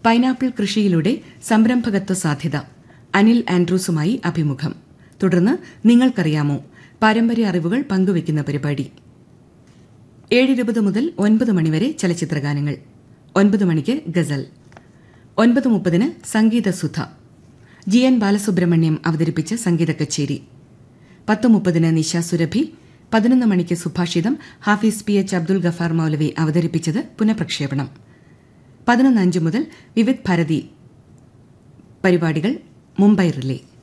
pineapple കൃഷിയിലൂടെ സംരംഭകത്വ സാധ്യത അനിൽ ആൻഡ്രൂസുമായി അഭിമുഖം തുടർന്ന് നിങ്ങൾക്കറിയാമോ പാരമ്പര്യ അറിവുകൾ പങ്കുവയ്ക്കുന്ന പരിപാടി ഏഴിരുപത് മുതൽ ഒൻപത് മണിവരെ ചലച്ചിത്രഗാനങ്ങൾ ഒൻപത് മണിക്ക് ഗസൽ ഒൻപത് മുപ്പതിന് സംഗീതസുധ ജി എൻ ബാലസുബ്രഹ്മണ്യം അവതരിപ്പിച്ച സംഗീത കച്ചേരി പത്ത് മുപ്പതിന് നിശ സുരഭി പതിനൊന്ന് മണിക്ക് സുഭാഷിതം ഹാഫീസ് പി എച്ച് അബ്ദുൽ ഗഫാർ മൌലവി അവതരിപ്പിച്ചത് പുനഃപ്രക്ഷേപണം പതിനൊന്ന് അഞ്ച് മുതൽ വിവിധ് ഭാരതി പരിപാടികൾ മുംബൈ റിലേ